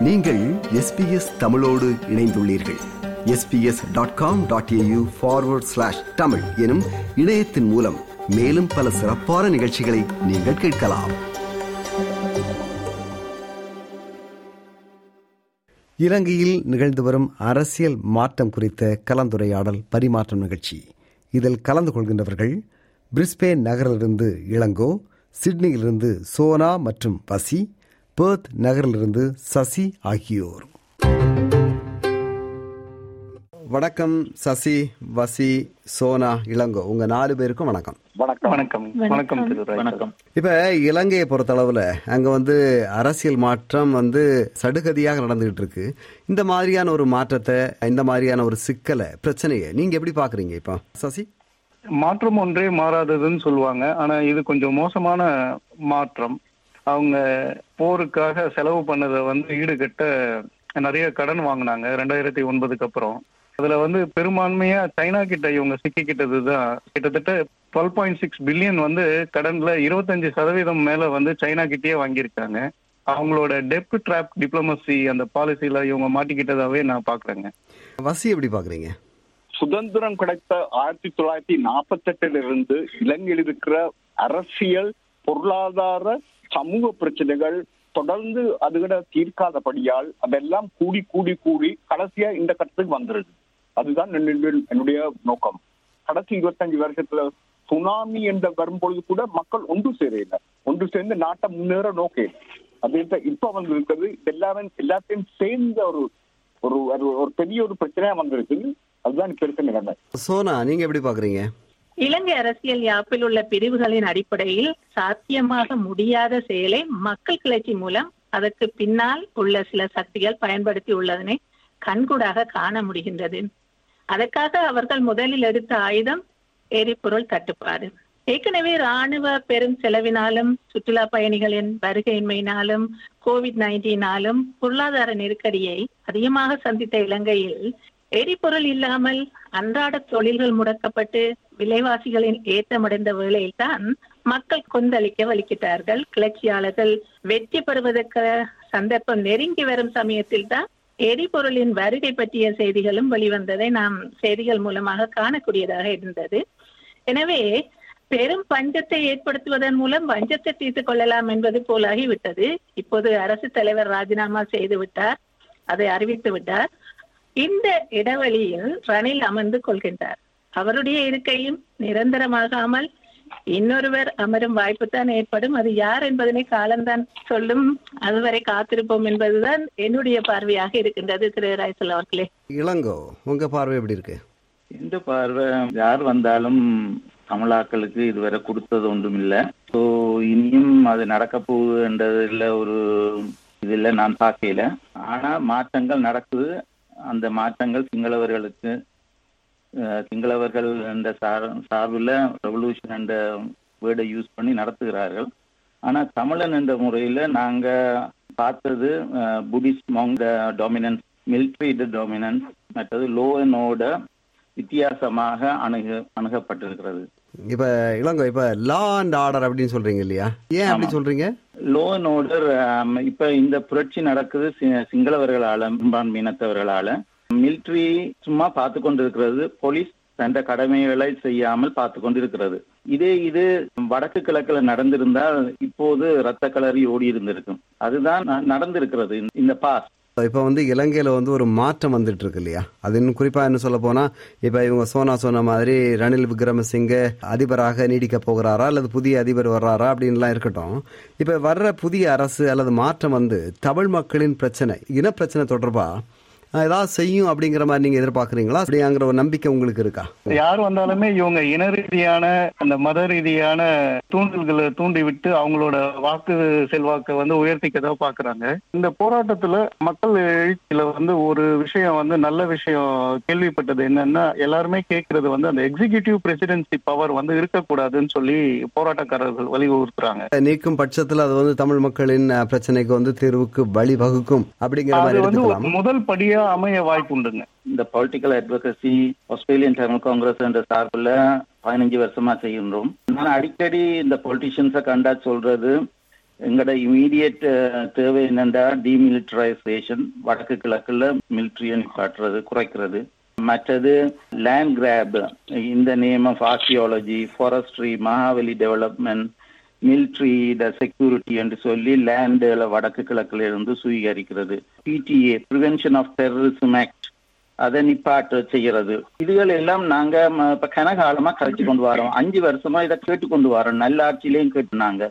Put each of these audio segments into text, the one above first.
நீங்கள் எஸ்பிஎஸ் தமிழோடு இணைந்துள்ளீர்கள் SBS dot com dot AU forward slash Tamil எனும் இணையத்தின் மூலம் மேலும் பல சிறப்பான நிகழ்ச்சிகளை நீங்கள் கேட்கலாம் இலங்கையில் நிகழ்ந்து வரும் அரசியல் மாற்றம் குறித்த கலந்துரையாடல் பரிமாற்றம் நிகழ்ச்சி இதில் கலந்து கொள்கின்றவர்கள் பிரிஸ்பேன் நகரிலிருந்து இளங்கோ சிட்னியிலிருந்து சோனா மற்றும் வசி பேர்த் நகரிலிருந்து சசி ஆகியோர் வணக்கம் சசி வசி சோனா இளங்கோ உங்க நாலு பேருக்கும் வணக்கம் வணக்கம் வணக்கம் வணக்கம் திரு வணக்கம் இப்ப இலங்கையை பொறுத்தளவுல அங்க வந்து அரசியல் மாற்றம் வந்து சடுகதியாக நடந்துகிட்டு இருக்கு இந்த மாதிரியான ஒரு மாற்றத்தை இந்த மாதிரியான ஒரு சிக்கலை பிரச்சனையை நீங்க எப்படி பாக்குறீங்க இப்போ சசி மாற்றம் ஒன்றே மாறாததுன்னு சொல்லுவாங்க ஆனா இது கொஞ்சம் மோசமான மாற்றம் அவங்க போருக்காக செலவு பண்ணதை வந்து ஈடுகட்ட நிறைய கடன் வாங்கினாங்க ரெண்டாயிரத்தி ஒன்பதுக்கு அப்புறம் அதுல வந்து பெரும்பான்மையா சைனா கிட்ட இவங்க சிக்கிக்கிட்டது தான் கிட்டத்தட்ட டுவெல் பாயிண்ட் சிக்ஸ் பில்லியன் வந்து கடன்ல இருபத்தஞ்சு சதவீதம் மேல வந்து சைனா கிட்டயே வாங்கியிருக்காங்க அவங்களோட டெப்ட் ட்ராப் டிப்ளமசி அந்த பாலிசியில இவங்க மாட்டிக்கிட்டதாவே நான் பாக்குறேங்க வசி எப்படி பாக்குறீங்க சுதந்திரம் கிடைத்த ஆயிரத்தி தொள்ளாயிரத்தி நாற்பத்தி எட்டுல இருந்து இலங்கையில் இருக்கிற அரசியல் பொருளாதார சமூக பிரச்சனைகள் தொடர்ந்து அதுகிட தீர்க்காதபடியால் அதெல்லாம் கூடி கூடி கூடி கடைசியா இந்த கட்டத்துக்கு வந்துருது அதுதான் என்னுடைய- என்னுடைய நோக்கம் கடைசி இருபத்தஞ்சு வருஷத்துல சுனாமி என்ற வரும்பொழுது கூட மக்கள் ஒன்று சேரையில ஒன்று சேர்ந்து நாட்டை முன்னேற நோக்கி அது இப்ப- இப்ப வந்து இருக்கிறது எல்லாரும் எல்லாத்தையும் சேர்ந்த ஒரு ஒரு அது ஒரு பெரிய ஒரு பிரச்சனையா வந்திருக்கு அதுதான் இப்ப இருக்க நிலைமை சோனா நீங்க எப்படி பாக்குறீங்க இலங்கை அரசியல் யாப்பில் உள்ள பிரிவுகளின் அடிப்படையில் சாத்தியமாக முடியாத செயலை மக்கள் கிளர்ச்சி மூலம் அதற்கு பின்னால் உள்ள சில சக்திகள் பயன்படுத்தி உள்ளதனை கண்கூடாக காண முடிகின்றது அதற்காக அவர்கள் முதலில் எடுத்த ஆயுதம் எரிபொருள் தட்டுப்பாடு ஏற்கனவே ராணுவ பெரும் செலவினாலும் சுற்றுலா பயணிகளின் வருகையின்மையினாலும் கோவிட் நைன்டீனாலும் பொருளாதார நெருக்கடியை அதிகமாக சந்தித்த இலங்கையில் எரிபொருள் இல்லாமல் அன்றாட தொழில்கள் முடக்கப்பட்டு விலைவாசிகளின் ஏற்றமடைந்த வேளையில்தான் மக்கள் கொந்தளிக்க வலிக்கிறார்கள் கிளர்ச்சியாளர்கள் வெற்றி பெறுவதற்கு சந்தர்ப்பம் நெருங்கி வரும் சமயத்தில் தான் எரிபொருளின் வருகை பற்றிய செய்திகளும் வெளிவந்ததை நாம் செய்திகள் மூலமாக காணக்கூடியதாக இருந்தது எனவே பெரும் பஞ்சத்தை ஏற்படுத்துவதன் மூலம் பஞ்சத்தை தீர்த்துக் கொள்ளலாம் என்பது போலாகிவிட்டது இப்போது அரசு தலைவர் ராஜினாமா செய்து விட்டார் அதை அறிவித்து விட்டார் இந்த இடைவெளியில் ரணில் அமர்ந்து கொள்கின்றார் அவருடைய இருக்கையும் நிரந்தரமாகாமல் இன்னொருவர் அமரும் வாய்ப்புத்தான் ஏற்படும் அது யார் என்பதனை காலம்தான் சொல்லும் அதுவரை காத்திருப்போம் என்பதுதான் என்னுடைய பார்வையாக இருக்கின்றது திரு ராய்சல் அவர்களே இளங்கோ உங்க பார்வை எப்படி இருக்கு இந்த பார்வை யார் வந்தாலும் தமிழாக்களுக்கு இதுவரை கொடுத்தது ஒன்றும் இல்லை ஸோ இனியும் அது நடக்க போகுதுன்றதுல ஒரு இதில் நான் பார்க்கல ஆனா மாற்றங்கள் நடக்குது அந்த மாற்றங்கள் சிங்களவர்களுக்கு அஹ், சிங்களவர்கள் என்ற சார் சார்பில் ரெவல்யூஷன் என்ற வேர்டை யூஸ் பண்ணி நடத்துகிறார்கள் ஆனா தமிழன் என்ற முறையில நாங்க பார்த்தது Buddhist mount dominance military dominance மற்றது லோ அண்ட் வித்தியாசமாக அணுக அணுகப்பட்டிருக்கிறது இப்ப இளங்கோ இப்ப லா அண்ட் ஆர்டர் அப்படின்னு சொல்றீங்க இல்லையா ஏன் அப்படி ஆமா. சொல்றீங்க லோ அண்ட் ஆர்டர் இப்ப இந்த புரட்சி நடக்குது சி- சிங்களவர்களால பெரும்பான்மையினத்தவர்களால மிலிட்ரி சும்மா பார்த்து கொண்டிருக்கிறது போலீஸ் தந்த கடமைகளை செய்யாமல் பார்த்து கொண்டிருக்கிறது இதே இது வடக்கு கிழக்குல நடந்திருந்தால் இப்போது ரத்த கலரி ஓடி இருந்திருக்கும் அதுதான் ந- நடந்திருக்கிறது இந்த- இந்த பாஸ் இப்ப வந்து இலங்கையில வந்து ஒரு மாற்றம் வந்துட்டு இருக்கு இல்லையா அது இன்னும் குறிப்பா என்ன சொல்ல போனா இப்ப இவங்க சோனா சொன்ன மாதிரி ரணில் விக்ரமசிங்க அதிபராக நீடிக்க போகிறாரா அல்லது புதிய அதிபர் வர்றாரா அப்படின்லாம் இருக்கட்டும் இப்ப வர்ற புதிய அரசு அல்லது மாற்றம் வந்து தமிழ் மக்களின் பிரச்சனை இன பிரச்சனை தொடர்பா அஹ், ஏதாவது செய்யும் அப்படிங்கிற மாதிரி நீங்க எதிர்பார்க்கறீங்களா அப்படிங்கிற ஒரு நம்பிக்கை உங்களுக்கு இருக்கா யார் வந்தாலுமே இவங்க இன ரீதியான அந்த மத ரீதியான தூண்டல்களை தூண்டி விட்டு அவங்களோட வாக்கு செல்வாக்கை வந்து உயர்த்திக்கதான் பாக்குறாங்க இந்த போராட்டத்துல மக்கள் எழுச்சியில வந்து ஒரு விஷயம் வந்து நல்ல விஷயம் கேள்விப்பட்டது என்னன்னா எல்லாருமே கேட்கறது வந்து அந்த எக்ஸிகியூட்டிவ் பிரசிடென்சி பவர் வந்து இருக்கக்கூடாதுன்னு சொல்லி போராட்டக்காரர்கள் வலியுறுத்துறாங்க நீக்கும் பட்சத்துல அது வந்து தமிழ் மக்களின் அஹ், பிரச்சனைக்கு வந்து தீர்வுக்கு வழி வகுக்கும் அப்படிங்கிற அது மாதிரி வந்து ஒரு எடுத்துக்கலாமா முதல் படியா அமைய வாய்ப்புண்டுங்க இந்த political advocacy Australian Tamil congress என்ற சார்பில் பதினஞ்சு வருஷமா செய்கின்றோம் நான் அடிக்கடி இந்த பொலிட்டிஷியன்ஸை கண்டா சொல்றது எங்களோட இமீடியட் தேவை என்னண்டா டிமிலிட்டரைசேஷன் வடக்கு கிழக்குல மிலிட்ரியை நிப்பாட்டுறது குறைக்கிறது மற்றது லேண்ட் கிராப் இந்த name of archaeology forestry Mahaweli development military security என்று சொல்லி லேண்டுல வடக்கு கிழக்குல இருந்து சுவீகரிக்கிறது PTA prevention of terrorism act அதை நிப்பாட்டு செய்யறது இதுகள் எல்லாம் நாங்க ம- இப்ப கனகாலமா கழிச்சு கொண்டு வரோம் அஞ்சு வருஷமா இதை கேட்டு கொண்டு வரோம் நல்லாட்சியிலையும் கேட்டுனாங்க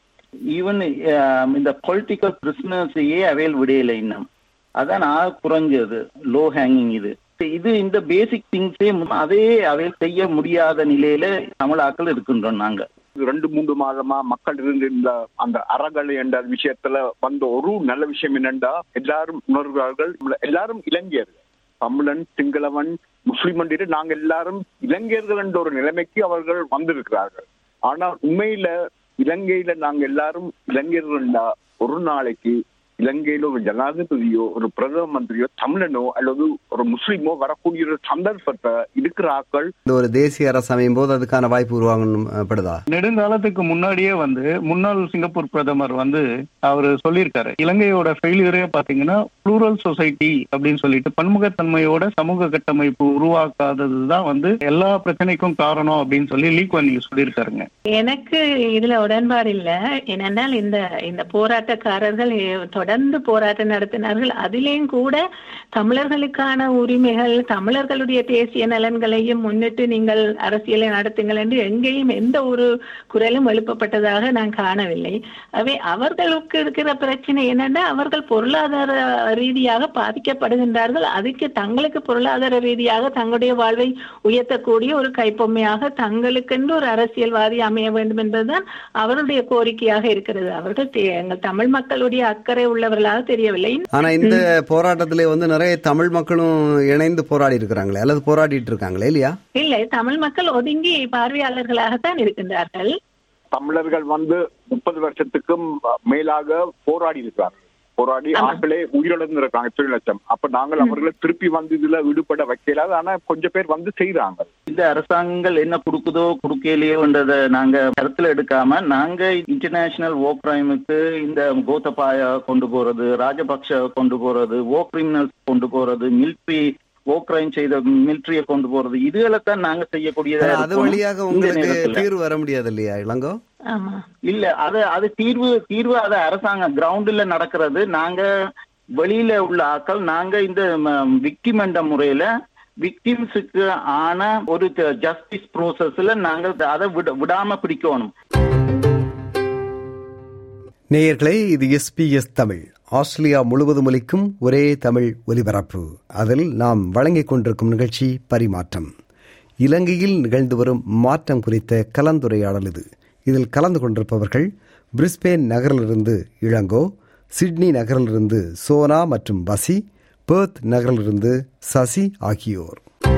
ஈவன் இந்த பொலிட்டிக்கல் பிரிசனர்ஸையே அவையில் விடையில இன்னும் அதான் நான் குறைஞ்சது லோ ஹேங்கிங் இது இது இந்த பேசிக் திங்ஸே அதே அவையில் செய்ய முடியாத நிலையில தமிழாக்கள் இருக்கின்றோம் நாங்க ரெண்டு மூன்று மாதமா மக்கள் இருந்திருந்த அந்த அறகலை என்ற விஷயத்துல வந்த ஒரு நல்ல விஷயம் என்னண்டா எல்லாரும் உணர்வார்கள் எல்லாரும் இளைஞர்கள் தமிழன் சிங்களவன் முஸ்லிம் என்று நாங்க எல்லாரும் இளைஞர்கள் என்ற ஒரு நிலைமைக்கு அவர்கள் வந்திருக்கிறார்கள் ஆனால் உண்மையில இலங்கையில நாங்க எல்லாரும் இளைஞர்கள்டா ஒரு நாளைக்கு இலங்கையில ஒரு ஜனாதிபதியோ ஒரு பிரதம மந்திரியோ தமிழனோ அல்லது ஒரு முஸ்லிமோ வரக்கூடிய ஒரு சந்தர்ப்பத்தை இருக்கிற ஆட்கள் இந்த ஒரு தேசிய அரசு அமையும் போது அதுக்கான வாய்ப்பு உருவாகணும் அஹ், படுதா நெடுங்காலத்துக்கு முன்னாடியே வந்து முன்னாள் சிங்கப்பூர் பிரதமர் வந்து அவர் சொல்லியிருக்காரு இலங்கையோட ஃபெயிலியரே பாத்தீங்கன்னா ப்ளூரல் சொசைட்டி அப்படின்னு சொல்லிட்டு பன்முகத்தன்மையோட சமூக கட்டமைப்பு உருவாக்காதது தான் வந்து எல்லா பிரச்சனைக்கும் காரணம் அப்படின்னு சொல்லி லீக் பண்ணி சொல்லியிருக்காருங்க எனக்கு இதுல உடன்பாடு இல்ல ஏனென்றால் இந்த இந்த போராட்டக்காரர்கள் எ- தொடர்ந்து போராட்டம் நடத்தினார்கள் அதிலேயும் கூட தமிழர்களுக்கான உரிமைகள் தமிழர்களுடைய தேசிய நலன்களையும் முன்னிட்டு நீங்கள் அரசியலை நடத்துங்கள் என்று எங்கேயும் எந்த ஒரு குரலும் எழுப்பப்பட்டதாக நான் காணவில்லை அவை அவர்களுக்கு இருக்கிற பிரச்சனை என்னன்னா அவர்கள் பொருளாதார ரீதியாக பாதிக்கப்படுகின்றார்கள் அதுக்கு தங்களுக்கு பொருளாதார ரீதியாக தங்களுடைய வாழ்வை உயர்த்தக்கூடிய ஒரு கைப்பொம்மையாக தங்களுக்கென்று ஒரு அரசியல்வாதி அமைய வேண்டும் என்பதுதான் அவருடைய கோரிக்கையாக இருக்கிறது அவர்கள் தே- எங்கள் தமிழ் மக்களுடைய அக்கறை உள்ளவர்களாக தெரியவில்லை ஆனா இந்த போராட்டத்திலே வந்து நிறைய தமிழ் மக்களும் இணைந்து போராடி இருக்கிறாங்களே அல்லது போராடிட்டு இருக்காங்களே இல்லையா இல்லை தமிழ் மக்கள் ஒதுங்கி பார்வையாளர்களாகத்தான் இருக்கின்றார்கள் தமிழர்கள் வந்து முப்பது வருஷத்துக்கும் மேலாக போராடி இருக்காங்க போராடி ஆமா. ஆட்களே உயிரிழந்திருக்காங்க எத்தனை லட்சம் அப்ப நாங்கள் அவர்களை திருப்பி வந்து இதுல ஈடுபட வைக்கலாது ஆனா கொஞ்சம் பேர் வந்து செய்யறாங்க இந்த அரசாங்கங்கள் என்ன கொடுக்குதோ கொடுக்கலையோன்றத நாங்க கருத்துல எடுக்காம நாங்க இன்டர்நேஷனல் ஓ கிரைமுக்கு இந்த கோத்தபாய கொண்டு போறது ராஜபக்ஷ கொண்டு போறது ஓ கிரிமினல்ஸ் கொண்டு போறது மிலிட்ரி ஓ கிரைம் செய்த மிலிட்ரியை கொண்டு போறது இதுகளைத்தான் நாங்க செய்யக்கூடியதா அது இருக்கும். வழியாக இந்த உங்களுக்கு நேரத்துல. தீர்வு வர முடியாது இல்லையா இளங்கோ ஆமா இல்ல அது அது தீர்வு தீர்வு அது அரசாங்கம் கிரவுண்ட்ல நடக்கிறது நாங்க வெளியில உள்ள ஆட்கள் நாங்க இந்த விக்டிம் என்ற முறையில விக்டிம்ஸுக்கு ஆன ஒரு ஜஸ்டிஸ் ப்ரோசஸ்ல நாங்க அதை விட விடாம பிடிக்கணும் நேயர்களே இது எஸ்பிஎஸ் தமிழ் ஆஸ்திரேலியா முழுவதும் ஒலிக்கும் ஒரே தமிழ் ஒலிபரப்பு அதில் நாம் வழங்கிக் கொண்டிருக்கும் நிகழ்ச்சி பரிமாற்றம் இலங்கையில் நிகழ்ந்து வரும் மாற்றம் குறித்த கலந்துரையாடல் இது இதில் கலந்து கொண்டிருப்பவர்கள் பிரிஸ்பேன் நகரிலிருந்து இளங்கோ சிட்னி நகரிலிருந்து சோனா மற்றும் பசி பேர்த் நகரிலிருந்து சசி ஆகியோர்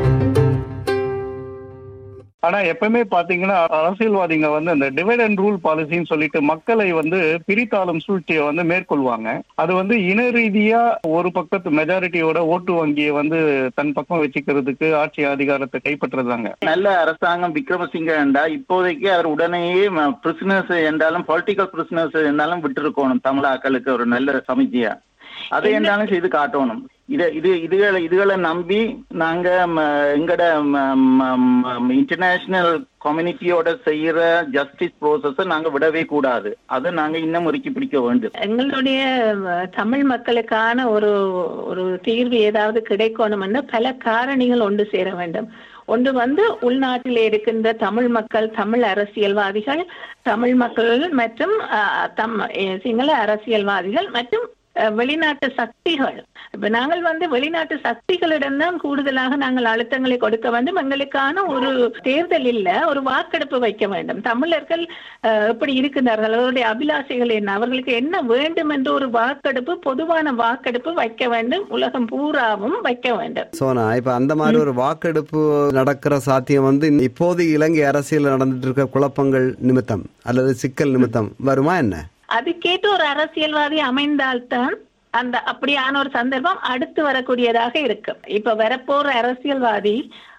ஆனா எப்பவுமே பாத்தீங்கன்னா அரசியல்வாதிங்க வந்து அந்த டிவைட் அண்ட் ரூல் பாலிசின்னு சொல்லிட்டு மக்களை வந்து பிரித்தாளும் சூழ்ச்சியை வந்து மேற்கொள்வாங்க அது வந்து இன ரீதியா ஒரு பக்கத்து மெஜாரிட்டியோட ஓட்டு வங்கியை வந்து தன் பக்கம் வச்சுக்கிறதுக்கு ஆட்சி அதிகாரத்தை கைப்பற்றுறாங்க நல்ல அரசாங்கம் விக்ரமசிங்க என்றா இப்போதைக்கு அவர் உடனேயே பிரிசனர்ஸ் என்றாலும் பொலிட்டிக்கல் பிரிசனர்ஸ் என்றாலும் விட்டுருக்கணும் தமிழாக்களுக்கு ஒரு நல்ல சமிதியா அதை என்றாலும் செய்து காட்டணும் இத இது இதுகளை இதுகளை நம்பி நாங்க ம, எங்கட இன்டர்நேஷனல் கம்யூனிட்டியோட செய்யற ஜஸ்டிஸ் ப்ரோசஸ நாங்க விடவே கூடாது அதை நாங்க இன்னும் ஒருக்கி பிடிக்க வேண்டும் எங்களுடைய அஹ், தமிழ் மக்களுக்கான ஒரு ஒரு தீர்வு ஏதாவது கிடைக்கணும்னா பல காரணிகள் ஒன்று சேர வேண்டும் ஒன்று வந்து உள்நாட்டில் இருக்கின்ற தமிழ் மக்கள் தமிழ் அரசியல்வாதிகள் தமிழ் மக்கள் மற்றும் அஹ், தம் அஹ், சிங்கள அரசியல்வாதிகள் மற்றும் அஹ், வெளிநாட்டு சக்திகள் இப்ப நாங்கள் வந்து வெளிநாட்டு சக்திகளிடம் தான் கூடுதலாக நாங்கள் அழுத்தங்களை கொடுக்க வேண்டும் எங்களுக்கான ஒரு தேர்தல் இல்ல ஒரு வாக்கெடுப்பு வைக்க வேண்டும் தமிழர்கள் அஹ், எப்படி இருக்கின்றார்கள் அவர்களுடைய அபிலாஷைகள் என்ன அவர்களுக்கு என்ன வேண்டும் என்று ஒரு வாக்கெடுப்பு பொதுவான வாக்கெடுப்பு வைக்க வேண்டும் உலகம் பூராவும் வைக்க வேண்டும் சோனா இப்ப அந்த மாதிரி ஒரு வாக்கெடுப்பு நடக்கிற சாத்தியம் வந்து இப்போது இலங்கை அரசியல் நடந்துட்டு இருக்க குழப்பங்கள் நிமித்தம் அல்லது சிக்கல் நிமித்தம் வருமா என்ன அதுக்கேற்ற ஒரு அரசியல்வாதி அமைந்தால்தான் அந்த அப்படியான ஒரு சந்தர்ப்பம் அடுத்து வரக்கூடியதாக இருக்கும் இப்ப வரப்போற அரசியல்வாதி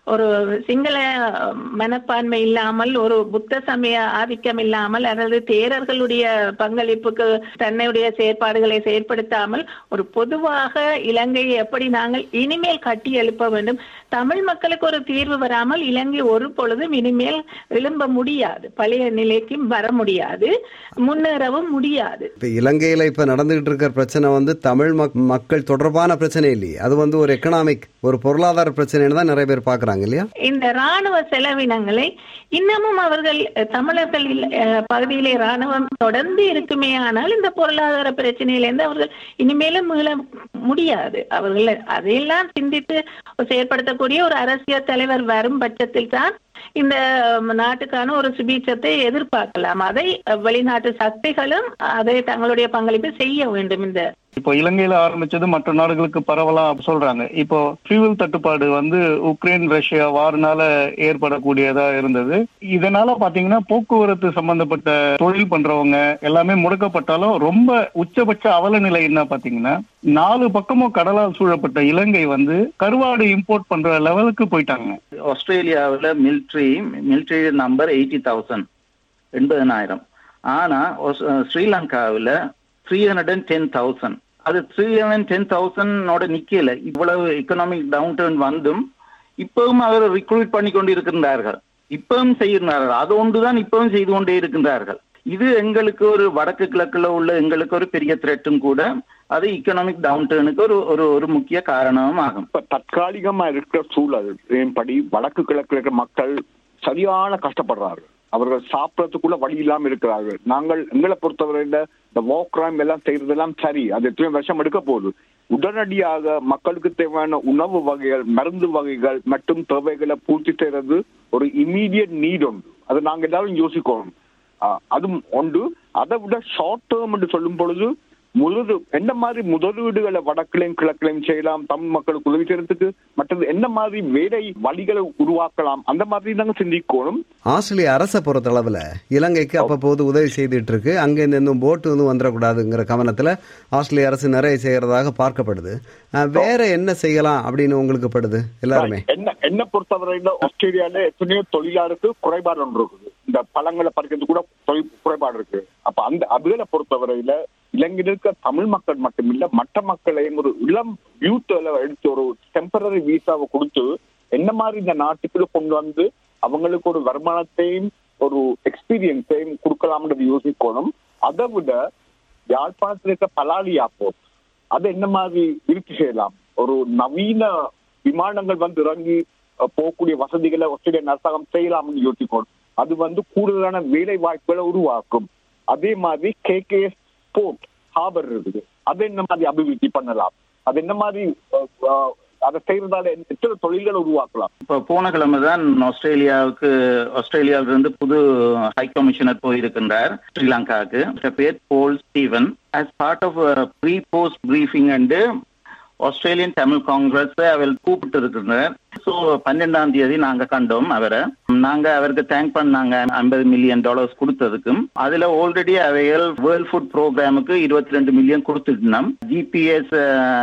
ஒரு சிங்கள மனப்பான்மை இல்லாமல் ஒரு புத்த சமய ஆதிக்கம் இல்லாமல் அல்லது தேரர்களுடைய பங்களிப்புக்கு தன்னுடைய செயற்பாடுகளை செயற்படுத்தாமல் ஒரு பொதுவாக இலங்கையை எப்படி நாங்கள் இனிமேல் கட்டி எழுப்ப வேண்டும் தமிழ் மக்களுக்கு ஒரு தீர்வு வராமல் இலங்கை ஒரு பொழுதும் இனிமேல் எழும்ப முடியாது பழைய நிலைக்கு வர முடியாது முன்னேறவும் முடியாது இப்ப இலங்கையில இப்ப நடந்துகிட்டு இருக்கிற பிரச்சனை வந்து தமிழ் மக்- மக்கள் தொடர்பான பிரச்சனை இல்லையே அது வந்து ஒரு எக்கனாமிக் ஒரு பொருளாதார பிரச்சனைன்னு தான் நிறைய பேர் பாக்குறாங்க இல்லையா இந்த ராணுவ செலவினங்களை இன்னமும் அவர்கள் அஹ், தமிழர்கள் இல்ல- அஹ், பகுதியிலே ராணுவம் தொடர்ந்து இருக்குமே ஆனால் இந்த பொருளாதார பிரச்சனையிலிருந்து அவர்கள் இனிமேலும் மீள முடியாது அவர்கள் அதையெல்லாம் சிந்தித்து செயற்படுத்தக்கூடிய ஒரு அரசியல் தலைவர் வரும் பட்சத்தில் தான் இந்த அஹ், நாட்டுக்கான ஒரு சுபீட்சத்தை எதிர்பார்க்கலாம் அதை அஹ், வெளிநாட்டு சக்திகளும் அதை தங்களுடைய பங்களிப்பை செய்ய வேண்டும் இந்த இப்போ இலங்கையில ஆரம்பிச்சது மற்ற நாடுகளுக்கு பரவலா சொல்றாங்க இப்போ ஃபியூவல் தட்டுப்பாடு வந்து உக்ரைன் ரஷ்யா வார்னால ஏற்படக்கூடியதா இருந்தது இதனால பாத்தீங்கன்னா போக்குவரத்து சம்பந்தப்பட்ட தொழில் பண்றவங்க எல்லாமே முடக்கப்பட்டாலும் ரொம்ப உச்சபட்ச அவல நிலை என்ன பாத்தீங்கன்னா நாலு பக்கமும் கடலால் சூழப்பட்ட இலங்கை வந்து கருவாடு இம்போர்ட் பண்ற லெவலுக்கு போயிட்டாங்க ஆஸ்திரேலியாவில் military military number eighty thousand எண்பதனாயிரம் ஆனா ஒஸ்- ஸ்ரீலங்காவில் three hundred and ten thousand அது த்ரீ ஹண்ட்ரட் டென் தௌசண்டோட நிக்கல இவ்வளவு எக்கனாமிக் டவுன் டர்ன் வந்தும் இப்பவும் அவர் ரிக்ரூட் பண்ணி கொண்டு இருக்கின்றார்கள் இப்பவும் செய்கிறார்கள் அது ஒன்றுதான் இப்பவும் செய்து கொண்டே இருக்கின்றார்கள் இது எங்களுக்கு ஒரு வடக்கு கிழக்குல உள்ள எங்களுக்கு ஒரு பெரிய த்ரெட்டும் கூட அது எக்கனாமிக் டவுன் டர்னுக்கு ஒரு ஒரு ஒரு முக்கிய காரணமும் ஆகும் இப்ப தற்காலிகமா இருக்கிற சூழல் படி வடக்கு கிழக்கு இருக்கிற மக்கள் சரியான கஷ்டப்படுறார்கள் அவர்கள் சாப்பிடறதுக்குள்ள வழி இல்லாம இருக்கிறார்கள் நாங்கள் எங்களை பொறுத்தவரையில இந்த வாக் கிரைம் எல்லாம் செய்யறதெல்லாம் சரி அது எத்தனை வருஷம் எடுக்க போகுது உடனடியாக மக்களுக்கு தேவையான உணவு வகைகள் மருந்து வகைகள் மற்றும் தேவைகளை பூர்த்தி செய்யறது ஒரு இமீடியட் நீட் உண்டு அது நாங்க எல்லாரும் யோசிக்கணும் ஆஹ் அதுவும் உண்டு அதை விட ஷார்ட் டேர்ம் என்று சொல்லும் பொழுது முதலீடு என்ன மாதிரி முதலீடுகளை வடக்கிலையும் கிழக்கிலையும் செய்யலாம் தமிழ் மக்களுக்கு உதவி செய்யறதுக்கு மற்றது என்ன மாதிரி வேலை வழிகளை உருவாக்கலாம் அந்த மாதிரி நாங்க சிந்திக்கணும் ஆஸ்திரேலிய அரசை பொறுத்தளவில் இலங்கைக்கு அப்பப்போது உதவி செய்துட்டு இருக்கு அங்கேருந்து எதுவும் போட்டு வந்து வந்துடக்கூடாதுங்கிற கவனத்தில் ஆஸ்திரேலிய அரசு நிறைய செய்யறதாக பார்க்கப்படுது அஹ், வேற என்ன செய்யலாம் அப்படின்னு உங்களுக்கு படுது எல்லாருமே என்ன என்ன பொறுத்தவரையில ஆஸ்திரேலியால எத்தனையோ தொழிலாளருக்கு குறைபாடு ஒன்று இருக்குது இந்த பழங்களை பறிக்கிறது கூட தொழில் குறைபாடு இருக்கு அப்ப அந்த அதுகளை பொறுத்தவரையில இலங்கையில் இருக்க தமிழ் மக்கள் மட்டுமில்ல மற்ற மக்களையும் ஒரு இளம் யூத்ல எடுத்து ஒரு டெம்பரரி வீசாவை கொடுத்து என்ன மாதிரி இந்த நாட்டுக்குள்ள கொண்டு வந்து அவங்களுக்கு ஒரு வருமானத்தையும் ஒரு எக்ஸ்பீரியன்ஸையும் கொடுக்கலாம்ன்றது யோசிக்கணும் அதை விட யாழ்ப்பாணத்தில் இருக்க பலாலி ஏர்போர்ட் அதை என்ன மாதிரி விருத்தி செய்யலாம் ஒரு நவீன விமானங்கள் வந்து இறங்கி அஹ், போகக்கூடிய வசதிகளை ஆஸ்திரேலிய அரசாங்கம் செய்யலாம்னு யோசிக்கணும் அது வந்து கூடுதலான வேலை வாய்ப்புகளை உருவாக்கும் அதே மாதிரி கே கே போர்ட் ஹாபர் இருக்குது அதை என்ன மாதிரி அபிவிருத்தி பண்ணலாம் அது என்ன மாதிரி அஹ், அஹ், அதை செய்யறதால எத்தனை தொழில்களை உருவாக்கலாம் இப்போ போன கிழமை தான் ஆஸ்திரேலியாவுக்கு ஆஸ்திரேலியாவில இருந்து புது ஹை கமிஷனர் போயிருக்கின்றார் ஸ்ரீலங்காவுக்கு அவருடைய பேர் Paul Stephen as part of pre post briefing and Australian Tamil congress அவர் கூப்பிட்டு இருக்கின்றார் ஸோ பன்னெண்டாம் தேதி நாங்க கண்டோம் அவரை நாங்க அவருக்கு தேங்க் பண்ணாங்க ஐம்பது மில்லியன் டாலர்ஸ் கொடுத்ததுக்கும் அதுல ஆல்ரெடி அவைகள் வேர்ல்ட் ஃபுட் ப்ரோக்ராமுக்கு இருபத்தி ரெண்டு மில்லியன் கொடுத்துட்டோம் ஜிபிஎஸ்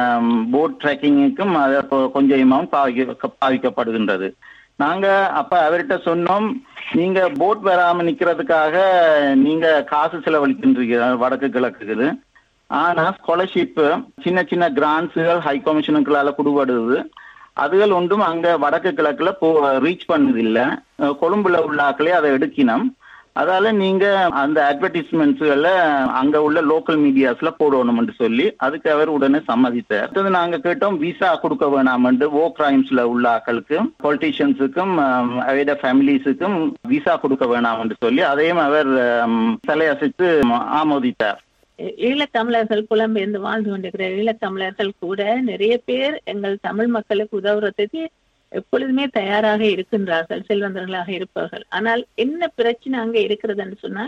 போட் ட்ராக்கிங்குக்கும் அது கொ- கொஞ்சம் அமௌண்ட் பாவிக்க பாவிக்கப்படுகின்றது நாங்க அப்ப அவர்கிட்ட சொன்னோம் நீங்க போட் வராம நிக்கிறதுக்காக நீங்க காசு செலவழிக்கின்றீங்க வடக்கு கிழக்குது ஆனா ஸ்காலர்ஷிப் சின்ன சின்ன கிராண்ட்ஸுகள் ஹை கமிஷனுக்களால கொடுபடுது அதுகள் ஒன்றும் அங்க வடக்கு கிழக்குல போ ரீச் பண்ணதில்ல அஹ் கொழும்புல உள்ள ஆக்களே அதை எடுக்கினோம் அதால நீங்க அந்த அட்வர்டைஸ்மெண்ட்ஸ்கள அங்க உள்ள லோக்கல் மீடியாஸ்ல போடணும்னு சொல்லி அதுக்கு அவர் உடனே சம்மதித்தார் அடுத்தது நாங்க கேட்டோம் விசா கொடுக்க வேணாம்னு ஓ கிரைம்ஸ்ல உள்ள ஆக்களுக்கு பொலிட்டீஷியன்ஸுக்கும் அவைட ஃபேமிலிஸுக்கும் விசா கொடுக்க வேணாம்னு சொல்லி அதையும் அவர் அஹ், தலையசைத்து ஆமோதித்தார் ஈழத்தமிழர்கள் புலம்பெயர்ந்து வாழ்ந்து கொண்டிருக்கிற ஈழத்தமிழர்கள் கூட நிறைய பேர் எங்கள் தமிழ் மக்களுக்கு உதவுறதுக்கு எப்பொழுதுமே தயாராக இருக்கின்றார்கள் செல்வந்தர்களாக இருப்பார்கள் ஆனால் என்ன பிரச்சனை அங்க இருக்கிறதுன்னு சொன்னால்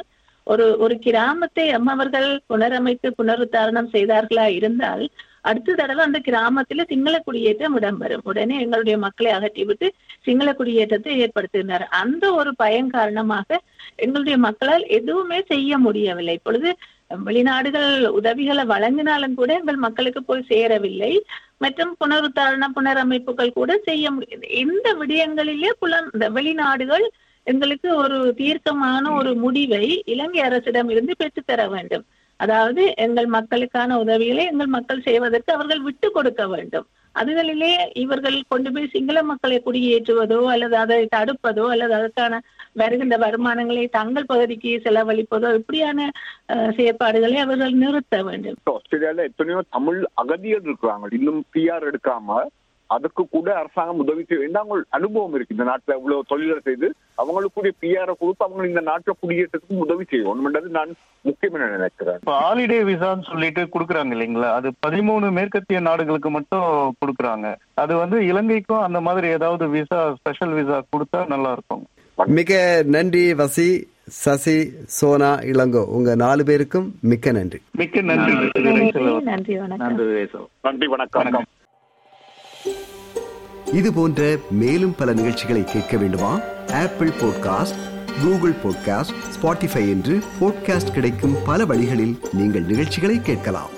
ஒரு ஒரு கிராமத்தை அம்மவர்கள் புனரமைத்து புனருத்தாரணம் செய்தார்களா இருந்தால் அடுத்த தடவை அந்த கிராமத்துல சிங்கள குடியேற்றம் இடம்பெறும் உடனே எங்களுடைய மக்களை அகற்றிவிட்டு சிங்கள குடியேற்றத்தை ஏற்படுத்தினார் அந்த ஒரு பயன் காரணமாக எங்களுடைய மக்களால் எதுவுமே செய்ய முடியவில்லை இப்பொழுது வெளிநாடுகள் உதவிகளை வழங்கினாலும் கூட எங்கள் மக்களுக்கு போய் சேரவில்லை மற்றும் புனருத்தாரண புனரமைப்புகள் கூட செய்ய முடியாது இந்த விடயங்களிலே புலம் இந்த வெளிநாடுகள் எங்களுக்கு ஒரு தீர்க்கமான ஒரு முடிவை இலங்கை அரசிடம் இருந்து பெற்றுத்தர வேண்டும் அதாவது எங்கள் மக்களுக்கான உதவிகளை எங்கள் மக்கள் செய்வதற்கு அவர்கள் விட்டு கொடுக்க வேண்டும் அதுகளிலே இவர்கள் கொண்டு போய் சிங்கள மக்களை குடியேற்றுவதோ அல்லது அதை தடுப்பதோ அல்லது அதற்கான வருகின்ற வருமானங்களை தங்கள் பகுதிக்கு செலவழிப்பதோ இப்படியான அஹ், செயற்பாடுகளை அவர்கள் நிறுத்த வேண்டும் ஆஸ்திரேலியால எத்தனையோ தமிழ் அகதிகள் இருக்கிறாங்க இன்னும் பிஆர் எடுக்காம அதுக்கு கூட அரசாங்கம் உதவி செய்யும் ஏன்னா அவங்க அனுபவம் இருக்கு இந்த நாட்டுல இவ்வளவு தொழிலை செய்து அவங்களுக்குரிய பிஆர் கொடுத்து அவங்க இந்த நாட்டுல குடியேற்றத்துக்கு உதவி செய்யணும்ன்றது நான் முக்கியம் என நினைக்கிறேன் இப்போ ஹாலிடே விசான்னு சொல்லிட்டு கொடுக்குறாங்க இல்லைங்களா அது பதிமூணு மேற்கத்திய நாடுகளுக்கு மட்டும் கொடுக்குறாங்க அது வந்து இலங்கைக்கும் அந்த மாதிரி ஏதாவது விசா ஸ்பெஷல் விசா கொடுத்தா நல்லா இருக்கும் மிக நன்றி வசி சசி சோனா இளங்கோ உங்க நாலு பேருக்கும் மிக்க நன்றி மிக்க நன்றி நன்றி செல்வம். நன்றி வணக்கம் நன்றி வேசோ நன்றி வணக்கம் இது போன்ற மேலும் பல நிகழ்ச்சிகளை கேட்க வேண்டுமா Apple podcast Google podcast Spotify என்று பாட்காஸ்ட் கிடைக்கும் பல வழிகளில் நீங்கள் நிகழ்ச்சிகளை கேட்கலாம்